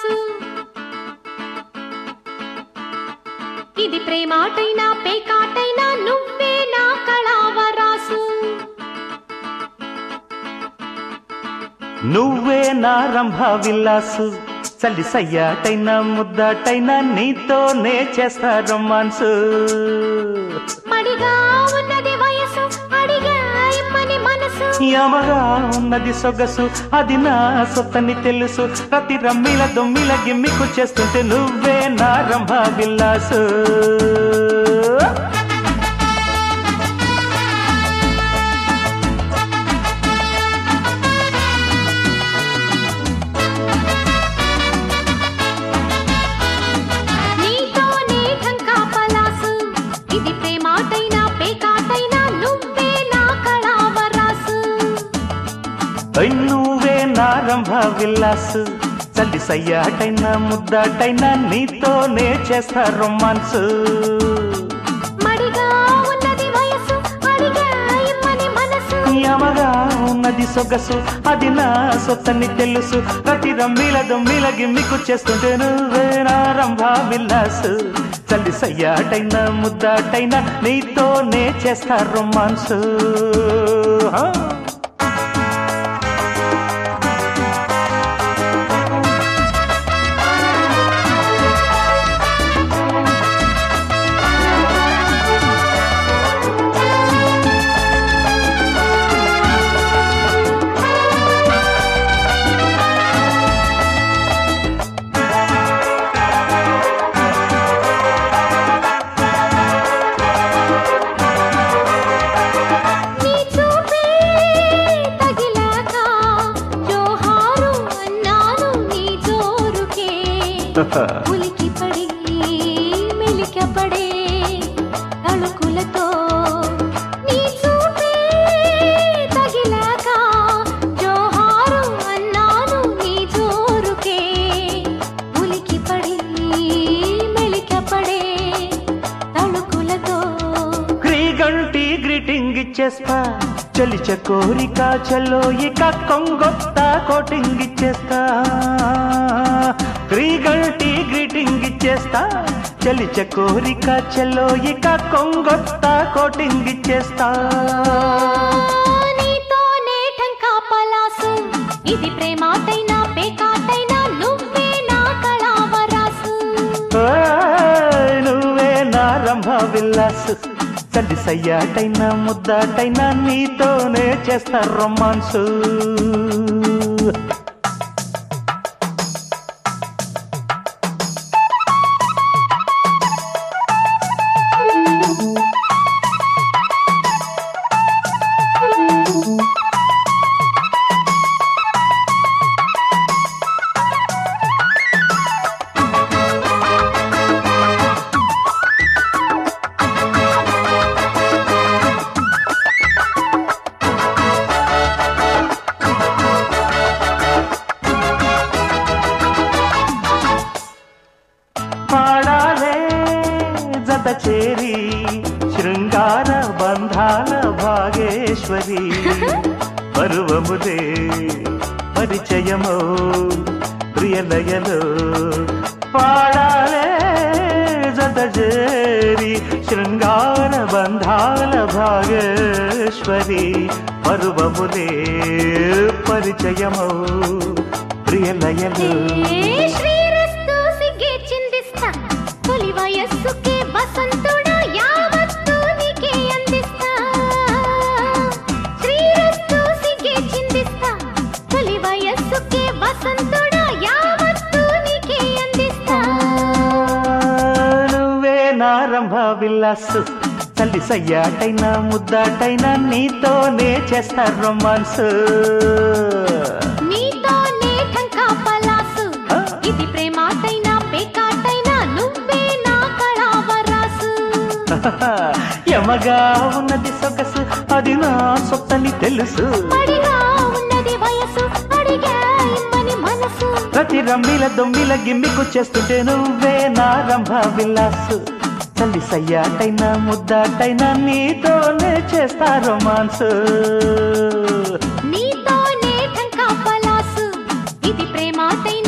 పలాసు ఇది ప్రేమాటైనా పేకాటైనా నువ్వే నా కళావరాసు నువ్వే నా రంభ విల్లాసు చల్లి సయ్యాటైనా ముద్దాటైనా నీతోనే చేస్తా రొమాన్సు మడిగా ఉన్నది వయసు అడిగా ఇమ్మని మనసు యమగా ఉన్నది సొగసు అది నా సొత్తని తెలుసు ప్రతి రమ్మిల దొమ్మిల గిమ్మికు చేస్తుంటే నువ్వే నా రంభ విల్లాసు నీతోనే ఢంకా పలాసు ఇది ప్రేమాటైనా పేకాటైనా నువ్వే నా కళావరాసు ఐ నువ్వే నా రంభ విల్లాసు చల్లి సయ్యాటైనా ముద్దాటైనా నీతోనే చేస్తా రొమాన్సు మడిగా ఉన్నది వయసు అడిగా ఇమ్మని మనసు యమగా ఉన్నది సొగసు అది నా సొత్తని తెలుసు ప్రతి రమ్మిల దొమ్మిల గిమ్మికు చేస్తుంటే నువ్వే నా రంభ విల్లాసు చల్లి సయ్యాటైనా ముద్దాటైనా నీతోనే చేస్తా రొమాన్సు హా. నీ చూపే తగిలాక జోహారు అన్నాను నీ జోరుకే ఉలికి పడి మెలికపడే అಳುకులతో నీ చూపే తగిలాక జోహారు అన్నాను నీ జోరుకే ఉలికి పడి మెలికపడే తళుకులతో క్రీగంటి గ్రీటింగ్ ఇచ్చేస్తా చలిచ కోరిక చలో ఇక కొంగొత్త కోటింగ్ ఇచ్చేస్తా క్రీగంటి గ్రీటింగ్ ఇచ్చేస్తా చలిచ కోరిక చలో ఇక కొంగొత్త కోటింగ్ ఇచ్చేస్తా నీతోనే ఢంకా పలాసు ఇది ప్రేమాటైనా పేకాటైనా నువ్వే నా కళావరాసు ఓయ్, నువ్వే నా రంభ విల్లాసు చల్లి సయ్యాటైనా ముద్దాటైనా నీతోనే చేస్తా రొమాన్సు పాడాలే జత చేరి శృంగార బంధాల భాగేశ్వరి పరువముదే పరిచయమో ప్రియలయలో పాడాలే జత చేరి శృంగార బంధాల భాగేశ్వరి పరువముదే పరిచయమో ప్రియలయలో ఏ శ్రీరస్తు సిగ్గే చిందిస్తా తొలి వయస్సుకే వసంతుడా యావత్తు నీకే అందిస్తా శ్రీరస్తు సిగ్గే చిందిస్తా తొలి వయస్సుకే వసంతుడా యావత్తు నీకే అందిస్తా నువ్వే నారంభ విల్లాసు తల్లి సయ్యాటైనా ముద్దాటైనా నీతోనే చేస్తా రొమాన్స్ నీతోనే ఢంకా పలాసు ఇది ప్రేమాటైనా పేకాటైనా నువ్వే నా కళావరాసు యమగా ఉన్నది సొగసు అది నా సొత్తని తెలుసు పడిగా ఉన్నది వయసు అడిగా ఇమ్మని మనసు ప్రతి రమ్మిల దొమ్మిల గిమ్మికు చేస్తుంటే నువ్వే నా రంభ విల్లాసు తల్లి సయ్యాటైనా ముద్దాటైనా నీతోనే చేస్తా రొమాన్స్ నీతోనే ఢంకా పలాసు ఇది ప్రేమాటైనా